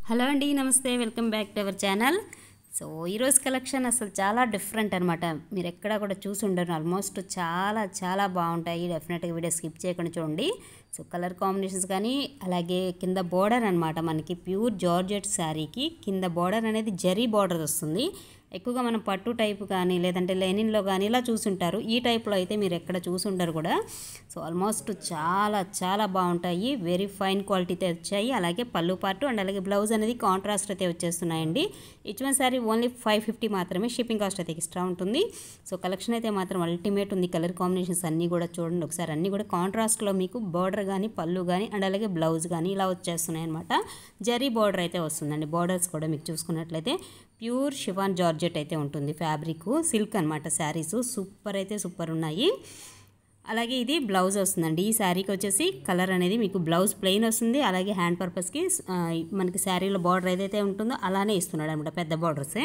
hello అండి నమస్తే welcome back to our channel so ఈరోజు కలెక్షన్ అసలు చాలా డిఫరెంట్ అనమాట మీరు ఎక్కడా కూడా చూసి ఉండరు ఆల్మోస్ట్ చాలా చాలా బాగుంటాయి డెఫినెట్గా వీడియో స్కిప్ చేయకుండా చూడండి సో కలర్ కాంబినేషన్స్ కానీ అలాగే కింద బోర్డర్ అనమాట మనకి ప్యూర్ జార్జెట్ శారీకి కింద బోర్డర్ అనేది జరీ బోర్డర్ వస్తుంది ఎక్కువగా మనం పట్టు టైప్ కానీ లేదంటే లెనిన్లో కానీ ఇలా చూసుంటారు ఈ టైప్లో అయితే మీరు ఎక్కడ చూసుంటారు కూడా సో ఆల్మోస్ట్ చాలా చాలా బాగుంటాయి వెరీ ఫైన్ క్వాలిటీతో వచ్చాయి అలాగే పళ్ళు పాటు అండ్ అలాగే బ్లౌజ్ అనేది కాంట్రాస్ట్ అయితే వచ్చేస్తున్నాయండి which one sari only five fifty మాత్రమే షిప్పింగ్ కాస్ట్ అయితే ఎక్స్ట్రా ఉంటుంది సో కలెక్షన్ అయితే మాత్రం అల్టిమేట్ ఉంది కలర్ కాంబినేషన్స్ అన్నీ కూడా చూడండి ఒకసారి అన్నీ కూడా కాంట్రాస్ట్లో మీకు బార్డర్ కానీ పళ్ళు కానీ అండ్ అలాగే బ్లౌజ్ కానీ ఇలా వచ్చేస్తున్నాయి అనమాట జరీ బార్డర్ అయితే వస్తుందండి బార్డర్స్ కూడా మీకు చూసుకున్నట్లయితే ప్యూర్ షిఫాన్ జార్జెట్ అయితే ఉంటుంది ఫ్యాబ్రిక్ సిల్క్ అనమాట శారీస్ సూపర్ అయితే సూపర్ ఉన్నాయి అలాగే ఇది బ్లౌజ్ వస్తుందండి ఈ శారీకి వచ్చేసి కలర్ అనేది మీకు బ్లౌజ్ ప్లెయిన్ వస్తుంది అలాగే హ్యాండ్ పర్పస్కి ఆ, మనకి శారీలో బార్డర్ ఏదైతే ఉంటుందో అలానే ఇస్తున్నాడు అనమాట పెద్ద బార్డర్సే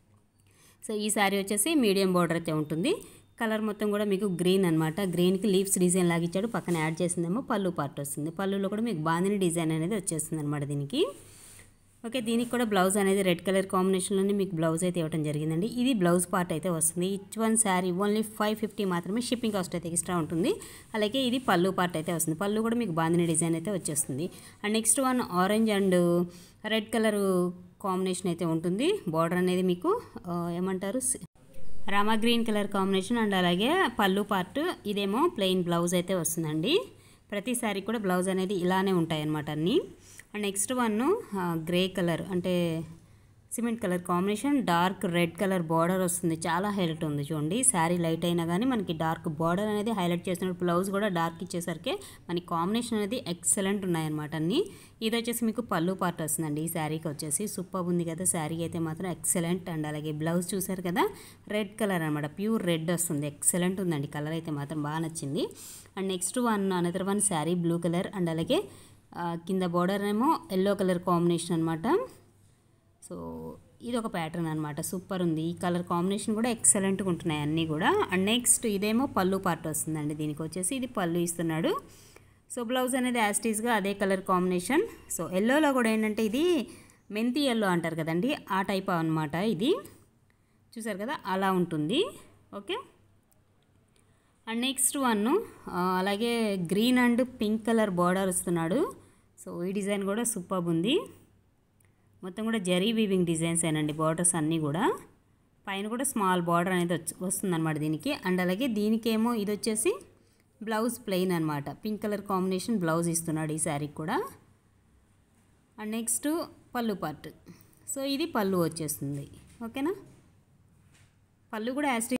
సో ఈ శారీ వచ్చేసి మీడియం బార్డర్ అయితే ఉంటుంది కలర్ మొత్తం కూడా మీకు గ్రీన్ అనమాట గ్రీన్కి లీవ్స్ డిజైన్ లాగా ఇచ్చాడు పక్కన యాడ్ చేసిందేమో పళ్ళు పార్ట్ వస్తుంది పళ్ళులో కూడా మీకు బాందిని డిజైన్ అనేది వచ్చేస్తుంది అనమాట దీనికి ఓకే దీనికి కూడా బ్లౌజ్ అనేది రెడ్ కలర్ కాంబినేషన్లోనే మీకు బ్లౌజ్ అయితే ఇవ్వడం జరిగిందండి ఇది బ్లౌజ్ పార్ట్ అయితే వస్తుంది which one sari only five fifty మాత్రమే షిప్పింగ్ కాస్ట్ అయితే ఎక్స్ట్రా ఉంటుంది అలాగే ఇది పళ్ళు పార్ట్ అయితే వస్తుంది పళ్ళు కూడా మీకు బాందిని డిజైన్ అయితే వచ్చేస్తుంది and next one orange and red colour combination అయితే ఉంటుంది బార్డర్ అనేది మీకు ఆ, ఏమంటారు సి- Rama green colour combination and అలాగే పళ్ళు పార్ట్ ఇదేమో ప్లెయిన్ బ్లౌజ్ అయితే వస్తుందండి ప్రతి సారీ కూడా బ్లౌజ్ అనేది ఇలానే ఉంటాయి అన్నమాట అన్నీ and next one grey colour అంటే cement colour combination dark red colour border వస్తుంది చాలా హైలైట్ ఉంది చూడండి శారీ లైట్ అయినా కానీ మనకి డార్క్ బార్డర్ అనేది హైలైట్ చేస్తున్నప్పుడు బ్లౌజ్ కూడా డార్క్ ఇచ్చేసరికి మనకి కాంబినేషన్ అనేది ఎక్సలెంట్ ఉన్నాయన్నమాట అన్నీ ఇది వచ్చేసి మీకు పళ్ళు పార్ట్ వస్తుందండి ఈ శారీకి వచ్చేసి సూపర్ ఉంది కదా శారీ అయితే మాత్రం ఎక్సలెంట్ అండ్ అలాగే బ్లౌజ్ చూసారు కదా రెడ్ కలర్ అనమాట ప్యూర్ రెడ్ వస్తుంది ఎక్సలెంట్ ఉందండి కలర్ అయితే మాత్రం బాగా నచ్చింది and next one another one sari blue colour and అలాగే ఆ, కింద బార్డర్ ఏమో ఎల్లో కలర్ కాంబినేషన్ అనమాట సో ఇది ఒక ప్యాటర్న్ అనమాట సూపర్ ఉంది ఈ కలర్ కాంబినేషన్ కూడా ఎక్సలెంట్గా ఉంటున్నాయి అన్నీ కూడా అండ్ నెక్స్ట్ ఇదేమో పళ్ళు పార్ట్ వస్తుందండి దీనికి వచ్చేసి ఇది పళ్ళు ఇస్తున్నాడు సో బ్లౌజ్ అనేది యాస్టీస్గా అదే కలర్ కాంబినేషన్ సో ఎల్లోలో కూడా ఏంటంటే ఇది మెంతి ఎల్లో అంటారు కదండి ఆ టైప్ అనమాట ఇది చూసారు కదా అలా ఉంటుంది ఓకే అండ్ నెక్స్ట్ వన్ అలాగే green and pink colour border వస్తున్నాడు సో ఈ డిజైన్ కూడా సూపర్ ఉంది మొత్తం కూడా జరీ వీవింగ్ డిజైన్స్ ఏనండి బార్డర్స్ అన్నీ కూడా పైన కూడా స్మాల్ బార్డర్ అనేది వచ్చి వస్తుందన్నమాట దీనికి అండ్ అలాగే దీనికేమో ఇది వచ్చేసి బ్లౌజ్ ప్లెయిన్ అనమాట పింక్ కలర్ కాంబినేషన్ బ్లౌజ్ ఇస్తున్నాడు ఈ శారీకి కూడా and next pallu part so ఇది పళ్ళు వచ్చేస్తుంది ఓకేనా పళ్ళు కూడా యాస్టి